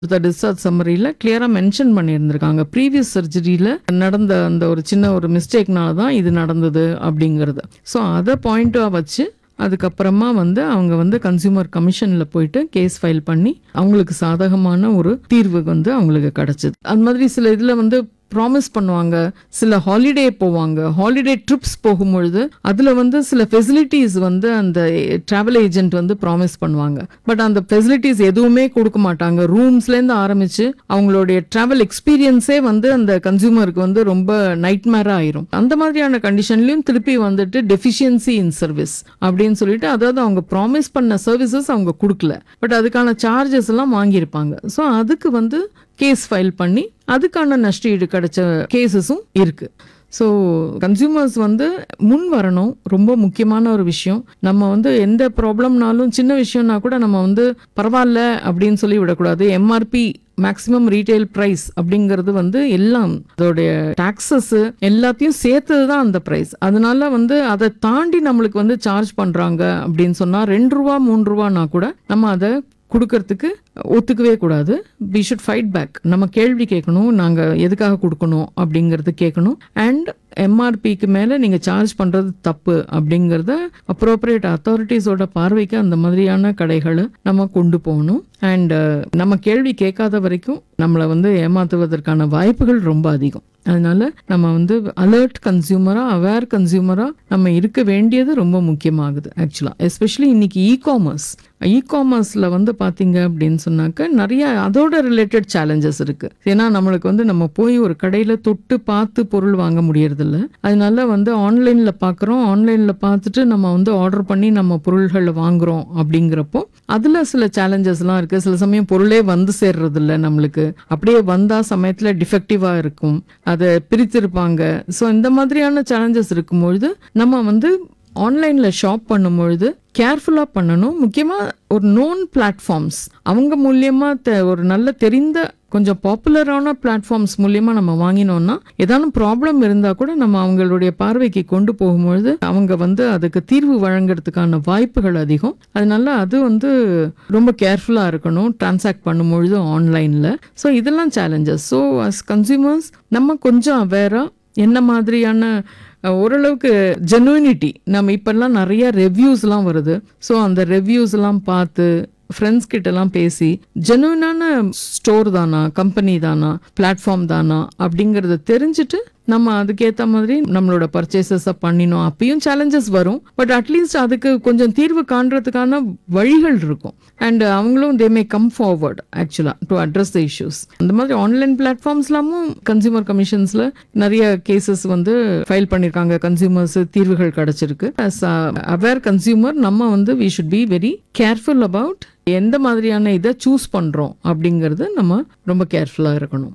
discharge சம்மரியில் கிளியராக mention பண்ணியிருந்திருக்காங்க previous சர்ஜரியில் நடந்த அந்த ஒரு சின்ன ஒரு மிஸ்டேக்னால தான் இது நடந்தது அப்படிங்கிறது ஸோ அதை பாயிண்ட்டாக வச்சு அதுக்கப்புறமா வந்து அவங்க வந்து கன்சியூமர் கமிஷனில் போயிட்டு கேஸ் ஃபைல் பண்ணி அவங்களுக்கு சாதகமான ஒரு தீர்வு வந்து அவங்களுக்கு கிடைச்சது அது மாதிரி சில இதில் வந்து ப்ராமிஸ் பண்ணுவாங்க சில ஹாலிடே போவாங்க ஹாலிடே ட்ரிப்ஸ் போகும்பொழுது அதில் வந்து சில ஃபெசிலிட்டிஸ் வந்து அந்த ட்ராவல் ஏஜென்ட் வந்து ப்ராமிஸ் பண்ணுவாங்க பட் அந்த ஃபெசிலிட்டிஸ் எதுவுமே கொடுக்க மாட்டாங்க ரூம்ஸ்லேருந்து ஆரம்பிச்சு அவங்களுடைய ட்ராவல் எக்ஸ்பீரியன்ஸே வந்து அந்த கன்சியூமருக்கு வந்து ரொம்ப நைட்மேராக ஆயிரும் அந்த மாதிரியான கண்டிஷன்லையும் திருப்பி வந்துட்டு டெஃபிஷியன்சி இன் சர்வீஸ் அப்படின்னு சொல்லிட்டு அதாவது அவங்க ப்ராமிஸ் பண்ண சர்வீசஸ் அவங்க கொடுக்கல பட் அதுக்கான சார்ஜஸ் எல்லாம் வாங்கியிருப்பாங்க ஸோ அதுக்கு வந்து கேஸ் ஃபைல் பண்ணி அதுக்கான நஷ்டஈடு கிடைச்ச கேசஸும் இருக்கு ஸோ கன்சியூமர்ஸ் வந்து முன் வரணும் ரொம்ப முக்கியமான ஒரு விஷயம் நம்ம வந்து எந்த ப்ராப்ளம்னாலும் சின்ன விஷயம்னா கூட நம்ம வந்து பரவாயில்ல அப்படின்னு சொல்லி விடக்கூடாது எம்ஆர்பி மேக்ஸிமம் ரீட்டைல் ப்ரைஸ் அப்படிங்கிறது வந்து எல்லாம் அதோடைய டாக்ஸஸ் எல்லாத்தையும் சேர்த்தது தான் அந்த ப்ரைஸ் அதனால வந்து அதை தாண்டி நம்மளுக்கு வந்து சார்ஜ் பண்ணுறாங்க அப்படின்னு சொன்னால் ரெண்டு ரூபா மூணு ரூபானா கூட நம்ம அதை கொடுக்கறதுக்கு ஒத்துக்கவே கூடாது வி ஷுட் ஃபைட் பேக் நம்ம கேள்வி கேட்கணும் நாங்கள் எதுக்காக கொடுக்கணும் அப்படிங்கிறது கேட்கணும் அண்ட் எம்ஆர்பிக்கு மேலே நீங்கள் சார்ஜ் பண்ணுறது தப்பு அப்படிங்கிறத அப்ரோப்ரியேட் அத்தாரிட்டிஸோட பார்வைக்கு அந்த மாதிரியான கடைகளை நம்ம கொண்டு போகணும் அண்ட் நம்ம கேள்வி கேட்காத வரைக்கும் நம்மளை வந்து ஏமாத்துவதற்கான வாய்ப்புகள் ரொம்ப அதிகம் அதனால நம்ம வந்து அலர்ட் கன்சியூமரா அவேர் கன்சியூமரா நம்ம இருக்க வேண்டியது ரொம்ப முக்கியமாகுது ஆக்சுவலா எஸ்பெஷலி இன்னைக்கு இ காமர்ஸ் இ காமர்ஸ்ல வந்து பாத்தீங்க அப்படின்னு சொன்னாக்க நிறைய அதோட ரிலேட்டட் சேலஞ்சஸ் இருக்கு ஏன்னா நம்மளுக்கு வந்து நம்ம போய் ஒரு கடையில தொட்டு பார்த்து பொருள் வாங்க முடியறதில்ல அதனால வந்து ஆன்லைன்ல பாக்குறோம் ஆன்லைன்ல பார்த்துட்டு நம்ம வந்து ஆர்டர் பண்ணி நம்ம பொருள்களை வாங்குறோம் அப்படிங்கிறப்போ அதுல சில சேலஞ்சஸ்லாம் இருக்கு சில சமயம் பொருளே வந்து சேர்றது இல்ல நம்மளுக்கு அப்படியே வந்தா சமயத்துல டிஃபெக்டிவா இருக்கும் அதை பிரித்திருப்பாங்க ஸோ இந்த மாதிரியான சேலஞ்சஸ் இருக்கும்பொழுது நம்ம வந்து ஆன்லைனில் ஷாப் பண்ணும்பொழுது கேர்ஃபுல்லாக பண்ணணும் முக்கியமாக ஒரு நோன் பிளாட்ஃபார்ம்ஸ் அவங்க மூலியமாக தெ ஒரு நல்ல தெரிந்த கொஞ்சம் பாப்புலரான பிளாட்ஃபார்ம்ஸ் மூலியமாக நம்ம வாங்கினோம்னா ஏதானும் ப்ராப்ளம் இருந்தால் கூட நம்ம அவங்களுடைய பார்வைக்கு கொண்டு போகும்பொழுது அவங்க வந்து அதுக்கு தீர்வு வழங்குறதுக்கான வாய்ப்புகள் அதிகம் அதனால அது வந்து ரொம்ப கேர்ஃபுல்லாக இருக்கணும் டிரான்சாக்ட் பண்ணும்பொழுது ஆன்லைனில் ஸோ இதெல்லாம் சேலஞ்சஸ் ஸோ அஸ் கன்சியூமர்ஸ் நம்ம கொஞ்சம் அவேராக என்ன மாதிரியான அஹ், ஓரளவுக்கு ஜெனுவினிட்டி நம்ம இப்பெல்லாம் நிறைய ரெவ்யூஸ்லாம் வருது ஸோ அந்த ரெவ்யூஸ்லாம் பார்த்து ஃப்ரெண்ட்ஸ் கிட்டலாம் பேசி ஜெனுவினான ஸ்டோர் தானா கம்பெனி தானா பிளாட்ஃபார்ம் தானா அப்படிங்கிறத தெரிஞ்சுட்டு நம்ம அதுக்கேற்ற மாதிரி நம்மளோட பர்ச்சேசஸை பண்ணினோம் அப்பயும் சேலஞ்சஸ் வரும் பட் அட்லீஸ்ட் அதுக்கு கொஞ்சம் தீர்வு காண்றதுக்கான வழிகள் இருக்கும் அண்ட் அவங்களும் தே மே கம் ஃபார்வர்ட் ஆக்சுவலாக டு அட்ரஸ் த இஷ்யூஸ் அந்த மாதிரி ஆன்லைன் பிளாட்ஃபார்ம்ஸ்லாமும் கன்சியூமர் கமிஷன்ஸில் நிறைய கேசஸ் வந்து ஃபைல் பண்ணியிருக்காங்க கன்சியூமர்ஸ் தீர்வுகள் கிடைச்சிருக்கு அஸ் அவேர் கன்சியூமர் நம்ம வந்து we should be very careful about எந்த மாதிரியான இதை சூஸ் பண்ணுறோம் அப்படிங்கிறது நம்ம ரொம்ப கேர்ஃபுல்லாக இருக்கணும்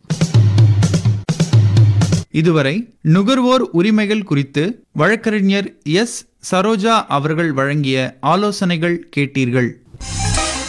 இதுவரை நுகர்வோர் உரிமைகள் குறித்து வழக்கறிஞர் எஸ் சரோஜா அவர்கள் வழங்கிய ஆலோசனைகள் கேட்டீர்கள்